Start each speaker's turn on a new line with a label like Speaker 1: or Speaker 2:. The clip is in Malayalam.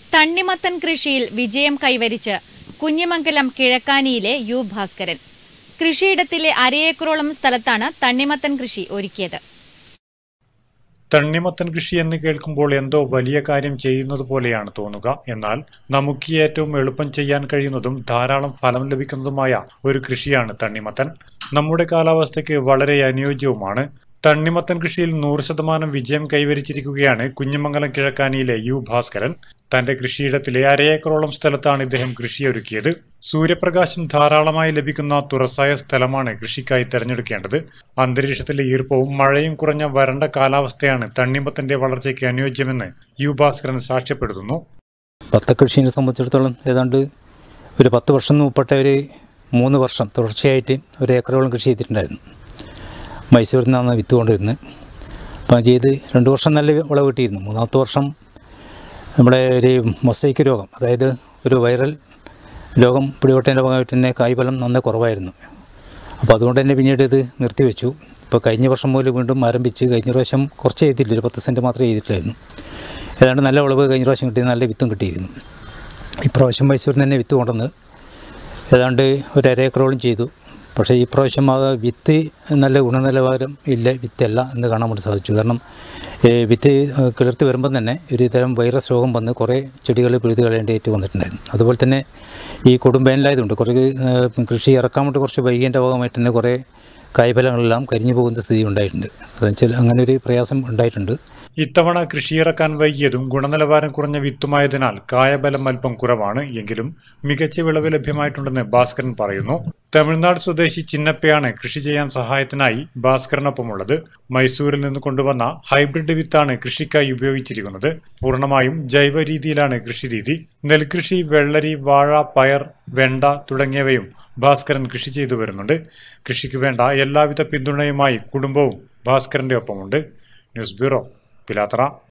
Speaker 1: തണ്ണിമത്തൻ കൃഷിയിൽ വിജയം കൈവരിച്ച് കുഞ്ഞിമംഗലം കിഴക്കാനിയിലെ യു ഭാസ്കരൻ കൃഷിയിടത്തിലെ അരയേക്കറോളം സ്ഥലത്താണ് തണ്ണിമത്തൻ കൃഷി ഒരുക്കിയത്
Speaker 2: തണ്ണിമത്തൻ കൃഷി എന്ന് കേൾക്കുമ്പോൾ എന്തോ വലിയ കാര്യം ചെയ്യുന്നത് പോലെയാണ് തോന്നുക എന്നാൽ നമുക്ക് ഏറ്റവും എളുപ്പം ചെയ്യാൻ കഴിയുന്നതും ധാരാളം ഫലം ലഭിക്കുന്നതുമായ ഒരു കൃഷിയാണ് തണ്ണിമത്തൻ നമ്മുടെ കാലാവസ്ഥയ്ക്ക് വളരെ അനുയോജ്യവുമാണ് തണ്ണിമത്തൻ കൃഷിയിൽ നൂറ് ശതമാനം വിജയം കൈവരിച്ചിരിക്കുകയാണ് കുഞ്ഞിമംഗലം കിഴക്കാനിയിലെ യു ഭാസ്കരൻ തന്റെ കൃഷിയിടത്തിലെ അരയേക്കറോളം സ്ഥലത്താണ് ഇദ്ദേഹം കൃഷിയൊരുക്കിയത് സൂര്യപ്രകാശം ധാരാളമായി ലഭിക്കുന്ന തുറസായ സ്ഥലമാണ് കൃഷിക്കായി തിരഞ്ഞെടുക്കേണ്ടത് അന്തരീക്ഷത്തിലെ ഈർപ്പവും മഴയും കുറഞ്ഞ വരണ്ട കാലാവസ്ഥയാണ് തണ്ണിമത്തന്റെ വളർച്ചയ്ക്ക് അനുയോജ്യമെന്ന് യു ഭാസ്കരൻ സാക്ഷ്യപ്പെടുത്തുന്നു
Speaker 3: ഭത്തക്കൃഷിയെ സംബന്ധിച്ചിടത്തോളം ഏതാണ്ട് ഒരു പത്ത് വർഷം മുപ്പട്ട ഒരു മൂന്ന് വർഷം തുടർച്ചയായിട്ട് ഒരു ഏക്കറോളം കൃഷി ചെയ്തിട്ടുണ്ടായിരുന്നു മൈസൂരിൽ നിന്നാണ് വിത്ത് കൊണ്ടുവരുന്നത് അപ്പം ചെയ്ത് രണ്ട് വർഷം നല്ല വിളവ് കിട്ടിയിരുന്നു മൂന്നാമത്തെ വർഷം നമ്മുടെ ഒരു മൊസൈക്ക് രോഗം അതായത് ഒരു വൈറൽ രോഗം പിടിപെട്ടതിൻ്റെ ഭാഗമായിട്ട് തന്നെ കായ്ഫലം നന്നേ കുറവായിരുന്നു അപ്പോൾ അതുകൊണ്ട് തന്നെ പിന്നീട് ഇത് നിർത്തിവെച്ചു ഇപ്പോൾ കഴിഞ്ഞ വർഷം മുതൽ വീണ്ടും ആരംഭിച്ച് കഴിഞ്ഞ പ്രാവശ്യം കുറച്ച് ചെയ്തിട്ടില്ല ഒരു പത്ത് സെൻറ്റ് മാത്രമേ ചെയ്തിട്ടുള്ളായിരുന്നു ഏതാണ്ട് നല്ല വിളവ് കഴിഞ്ഞ പ്രാവശ്യം കിട്ടി നല്ല വിത്തും കിട്ടിയിരുന്നു ഇപ്രാവശ്യം മൈസൂരിൽ നിന്ന് തന്നെ വിത്ത് കൊണ്ടുവന്ന് ഏതാണ്ട് ഒരു അരേക്കറോളം ചെയ്തു പക്ഷേ ഈ പ്രാവശ്യം അത് വിത്ത് നല്ല ഗുണനിലവാരം ഇല്ല വിത്തല്ല എന്ന് കാണാൻ വേണ്ടി സാധിച്ചു കാരണം ഈ വിത്ത് കിളിർത്ത് വരുമ്പം തന്നെ ഒരു തരം വൈറസ് രോഗം വന്ന് കുറേ ചെടികൾ പിഴുത് കളയേണ്ടതായിട്ട് വന്നിട്ടുണ്ടായിരുന്നു അതുപോലെ തന്നെ ഈ കൊടുമ്പേനലായതുകൊണ്ട് കുറേ ഏഹ്, കൃഷി ഇറക്കാൻ വേണ്ടി കുറച്ച് വൈകിയതിൻ്റെ ഭാഗമായിട്ട് തന്നെ കുറേ കായ്ഫലങ്ങളെല്ലാം കരിഞ്ഞു പോകുന്ന സ്ഥിതി ഉണ്ടായിട്ടുണ്ട് അതെന്നുവെച്ചാൽ അങ്ങനെ ഒരു പ്രയാസം ഉണ്ടായിട്ടുണ്ട്
Speaker 2: ഇത്തവണ കൃഷിയിറക്കാൻ വൈകിയതും ഗുണനിലവാരം കുറഞ്ഞ വിത്തുമായതിനാൽ കായബലം അല്പം കുറവാണ് എങ്കിലും മികച്ച വിളവ് ലഭ്യമായിട്ടുണ്ടെന്ന് ഭാസ്കരൻ പറയുന്നു തമിഴ്നാട് സ്വദേശി ചിന്നപ്പയാണ് കൃഷി ചെയ്യാൻ സഹായത്തിനായി ഭാസ്കരനൊപ്പമുള്ളത് മൈസൂരിൽ നിന്ന് കൊണ്ടുവന്ന ഹൈബ്രിഡ് വിത്താണ് കൃഷിക്കായി ഉപയോഗിച്ചിരിക്കുന്നത് പൂർണ്ണമായും ജൈവ രീതിയിലാണ് കൃഷിരീതി നെൽകൃഷി വെള്ളരി വാഴ പയർ വെണ്ട തുടങ്ങിയവയും ഭാസ്കരൻ കൃഷി ചെയ്തു വരുന്നുണ്ട് കൃഷിക്ക് വേണ്ട എല്ലാവിധ പിന്തുണയുമായി കുടുംബവും ഭാസ്കരന്റെ ഒപ്പമുണ്ട് ന്യൂസ് ബ്യൂറോ പിലാത്തറ